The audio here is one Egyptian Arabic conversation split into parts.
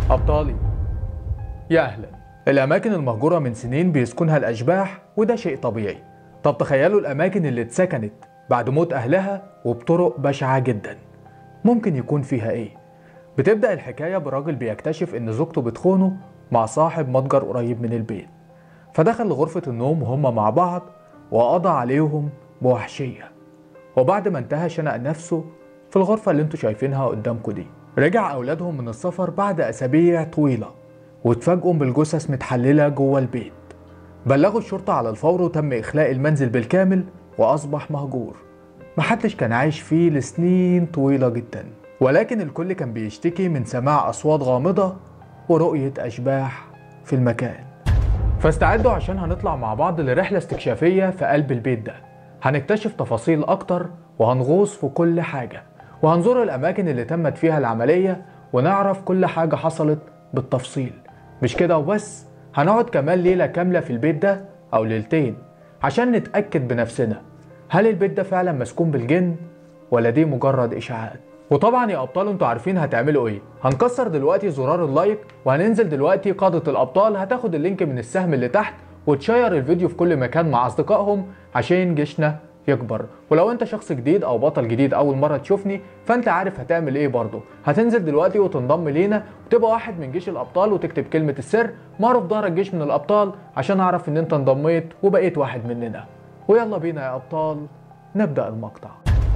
أبطالي يا أهلا الأماكن المهجورة من سنين بيسكنها الأشباح وده شيء طبيعي طب تخيلوا الأماكن اللي اتسكنت بعد موت أهلها وبطرق بشعة جدا ممكن يكون فيها إيه؟ بتبدأ الحكاية براجل بيكتشف إن زوجته بتخونه مع صاحب متجر قريب من البيت فدخل لغرفة النوم وهم مع بعض وقضى عليهم بوحشية وبعد ما انتهى شنق نفسه في الغرفة اللي انتوا شايفينها قدامكم دي رجع أولادهم من السفر بعد أسابيع طويلة واتفاجئوا بالجثث متحللة جوه البيت بلغوا الشرطة على الفور وتم إخلاء المنزل بالكامل وأصبح مهجور محدش كان عايش فيه لسنين طويلة جدا ولكن الكل كان بيشتكي من سماع أصوات غامضة ورؤية أشباح في المكان فاستعدوا عشان هنطلع مع بعض لرحلة استكشافية في قلب البيت ده هنكتشف تفاصيل أكتر وهنغوص في كل حاجة وهنزور الأماكن اللي تمت فيها العملية ونعرف كل حاجة حصلت بالتفصيل مش كده وبس هنقعد كمان ليلة كاملة في البيت ده أو ليلتين عشان نتأكد بنفسنا هل البيت ده فعلا مسكون بالجن ولا دي مجرد إشاعات وطبعا يا ابطال انتوا عارفين هتعملوا ايه هنكسر دلوقتي زرار اللايك وهننزل دلوقتي قادة الابطال هتاخد اللينك من السهم اللي تحت وتشير الفيديو في كل مكان مع اصدقائهم عشان جيشنا يكبر ولو انت شخص جديد او بطل جديد اول مره تشوفني فانت عارف هتعمل ايه برضه هتنزل دلوقتي وتنضم لينا وتبقى واحد من جيش الابطال وتكتب كلمه السر معروف ظهرك جيش من الابطال عشان اعرف ان انت انضميت وبقيت واحد مننا ويلا بينا يا ابطال نبدا المقطع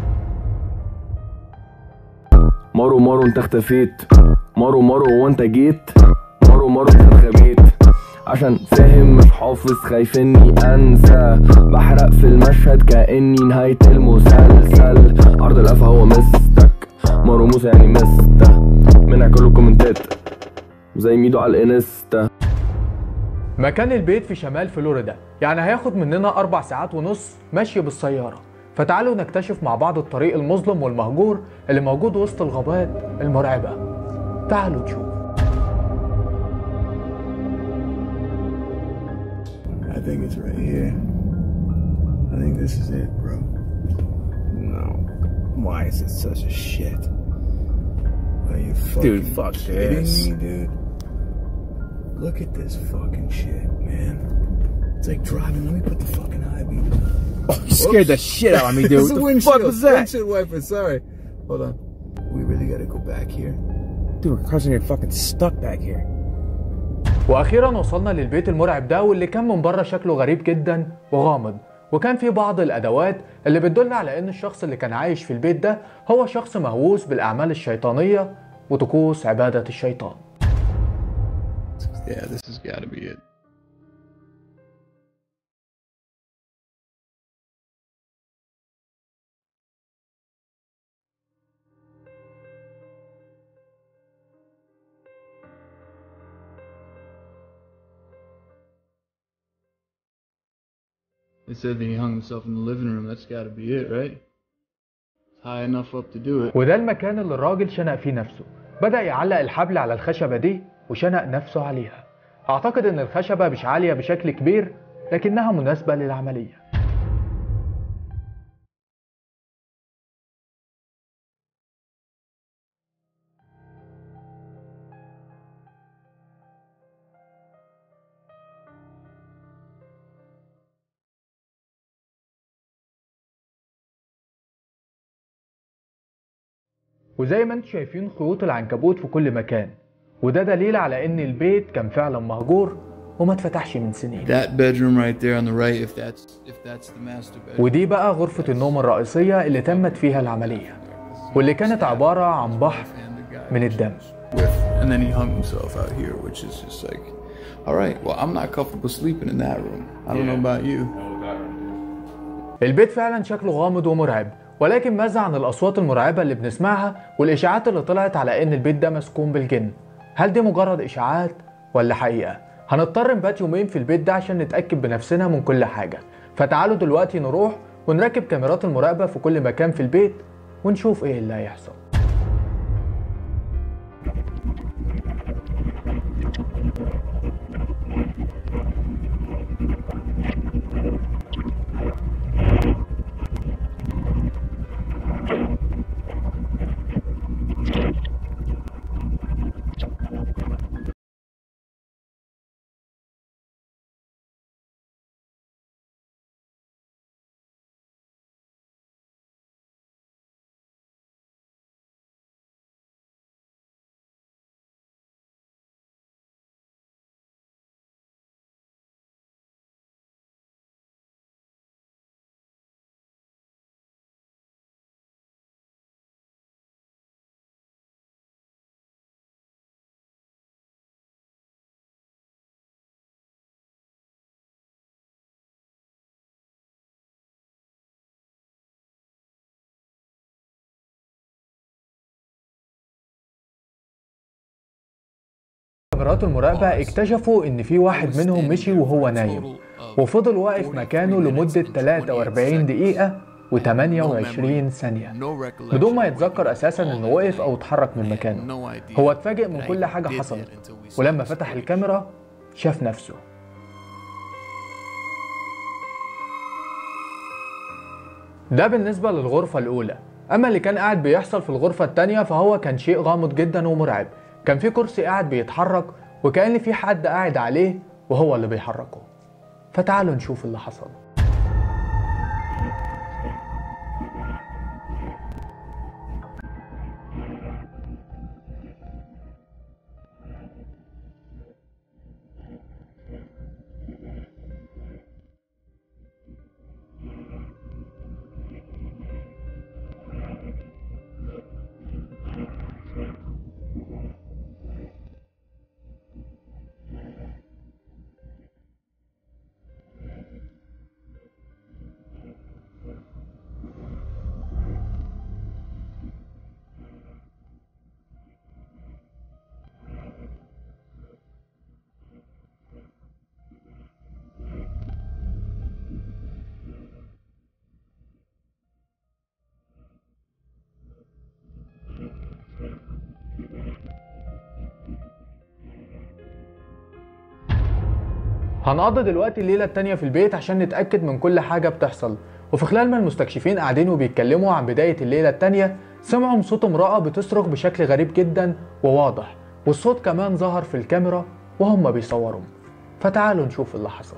مارو مارو انت اختفيت مارو مارو هو انت جيت مارو مارو انت اتخبيت عشان فاهم مش حافظ خايف اني انسى بحرق في المشهد كاني نهاية المسلسل عرض القفا هو مستك مارو موسى يعني مسته منع كل الكومنتات زي ميدو على الانستا مكان البيت في شمال فلوريدا يعني هياخد مننا أربع ساعات ونص مشي بالسيارة فتعالوا نكتشف مع بعض الطريق المظلم والمهجور اللي موجود وسط الغابات المرعبة تعالوا نشوف I think it's right here. I think this is it, bro. No. Why is it such a shit? Are you fucking Dude, fuck kidding this. me, dude? Look at this fucking shit, man. It's like driving. Let me put the fucking high beam. You scared the shit out of me, dude. It's What a the windshield. fuck was that? Windshield wiper. Sorry. Hold on. We really gotta go back here. Dude, we're crossing here fucking stuck back here. واخيرا وصلنا للبيت المرعب ده واللي كان من بره شكله غريب جدا وغامض وكان في بعض الادوات اللي بتدل على ان الشخص اللي كان عايش في البيت ده هو شخص مهووس بالاعمال الشيطانيه وطقوس عباده الشيطان Yeah, this has got to be it. They said that he hung himself in the living room. That's got to be it, right? It's high enough up to do it. وده المكان اللي الراجل شنق فيه نفسه بدأ يعلق الحبل على الخشبة دي وشنق نفسه عليها أعتقد إن الخشبة مش عالية بشكل كبير لكنها مناسبة للعملية وزي ما انتم شايفين خيوط العنكبوت في كل مكان وده دليل على ان البيت كان فعلا مهجور وما اتفتحش من سنين That bedroom right there on the right, if that's if that's the master bedroom. ودي بقى غرفة النوم الرئيسية اللي تمت فيها العملية واللي كانت عبارة عن بحر من الدم with, and then he hung himself out here, which is just like, all right, well, I'm not comfortable sleeping in that room. I don't know about you. البيت فعلا شكله غامض ومرعب ولكن ماذا عن الأصوات المرعبة اللي بنسمعها والإشاعات اللي طلعت على إن البيت ده مسكون بالجن هل دي مجرد إشاعات ولا حقيقة؟ هنضطر نبات يومين في البيت ده عشان نتأكد بنفسنا من كل حاجة فتعالوا دلوقتي نروح ونركب كاميرات المراقبة في كل مكان في البيت ونشوف إيه اللي هيحصل كاميرات المراقبة اكتشفوا إن في واحد منهم مشي وهو نايم وفضل واقف مكانه لمدة 43 دقيقة و28 ثانية بدون ما يتذكر أساسا إنه وقف أو اتحرك من مكانه هو اتفاجئ من كل حاجة حصلت ولما فتح الكاميرا شاف نفسه ده بالنسبة للغرفة الأولى أما اللي كان قاعد بيحصل في الغرفة التانية فهو كان شيء غامض جدا ومرعب كان في كرسي قاعد بيتحرك وكأن في حد قاعد عليه وهو اللي بيحركه فتعالوا نشوف اللي حصل هنقضي دلوقتي الليلة التانية في البيت عشان نتأكد من كل حاجة بتحصل وفي خلال ما المستكشفين قاعدين وبيتكلموا عن بداية الليلة التانية سمعوا صوت امرأة بتصرخ بشكل غريب جدا وواضح والصوت كمان ظهر في الكاميرا وهم بيصوروا فتعالوا نشوف اللي حصل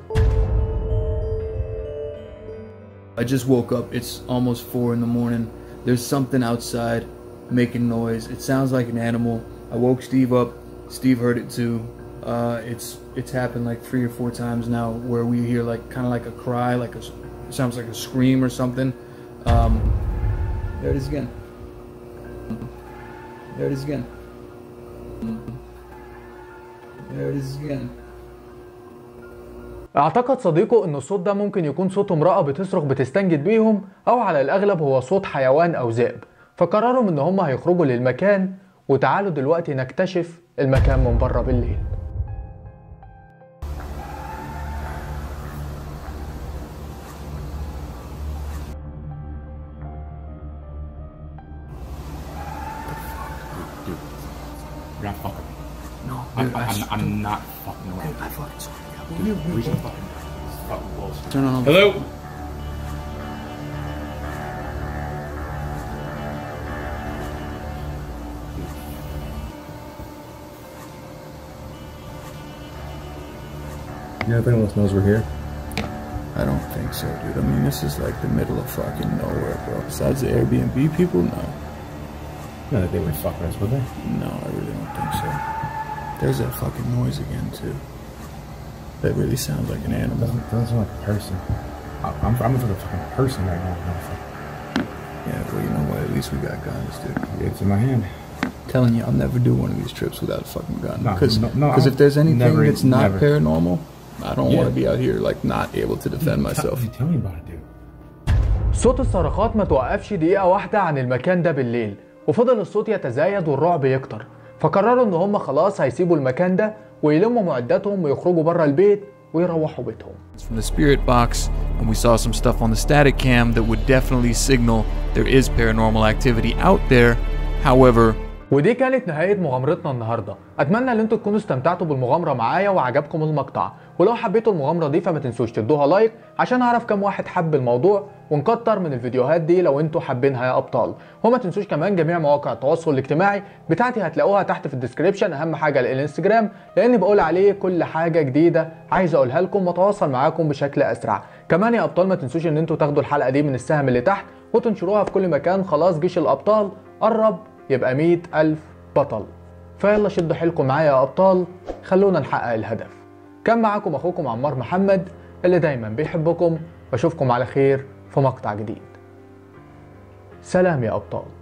I just woke up. It's almost four in the morning. There's something outside making noise. It sounds like an animal. I woke Steve up. Steve heard it too. Uh, it's it's happened like three or four times now where we hear like kind of like a cry, like a it sounds like a scream or something. Um, there it is again. There it is again. There it is again. اعتقد صديقه ان الصوت ده ممكن يكون صوت امرأة بتصرخ بتستنجد بيهم او على الاغلب هو صوت حيوان او ذئب فقرروا ان هم هيخرجوا للمكان وتعالوا دلوقتي نكتشف المكان من بره بالليل You're not fucking. No, I'm, I'm, I'm not fucking around. I fucking swear. Dude, we should fucking fucking bullshit. Turn on all the Hello. You know if anyone else knows we're here? I don't think so, dude. I mean, this is like the middle of fucking nowhere, bro. Besides the Airbnb people, no. No, that they would fuck us, would they? No, I really don't think so. There's that fucking noise again, too. That really sounds like an animal. Doesn't, doesn't sound like a person. I- I'm, I'm for the fucking person right now. motherfucker. Yeah, well, you know what? At least we got guns, dude. It's in my hand. telling you, I'll never do one of these trips without a fucking gun. No, Because no, no, if there's anything never- that's not never. paranormal, I don't Yeah. want to be out here like not able to defend myself. Tell, tell me about it, dude. صوت الصرخات ما توقفش دقيقة واحدة عن المكان ده بالليل وفضل الصوت يتزايد والرعب يكتر فقرروا ان هم خلاص هيسيبوا المكان ده ويلموا معداتهم ويخرجوا بره البيت ويروحوا بيتهم from the spirit box, and we saw some stuff on the static cam that would definitely signal there is paranormal activity out there. However, ودي كانت نهاية مغامرتنا النهاردة أتمنى إن انتوا تكونوا استمتعتوا بالمغامرة معايا وعجبكم المقطع ولو حبيتوا المغامرة دي فما تنسوش تدوها لايك عشان أعرف كم واحد حب الموضوع ونكتر من الفيديوهات دي لو انتوا حابينها يا أبطال وما تنسوش كمان جميع مواقع التواصل الاجتماعي بتاعتي هتلاقوها تحت في الديسكريبشن أهم حاجة الانستجرام لأني بقول عليه كل حاجة جديدة عايز أقولها لكم وأتواصل معاكم بشكل أسرع كمان يا أبطال ما تنسوش إن انتوا تاخدوا الحلقة دي من السهم اللي تحت وتنشروها في كل مكان خلاص جيش الأبطال قرب يبقى مئة ألف بطل فيلا شدوا حيلكم معايا يا أبطال خلونا نحقق الهدف كان معاكم أخوكم عمار محمد اللي دايما بيحبكم واشوفكم على خير في مقطع جديد سلام يا أبطال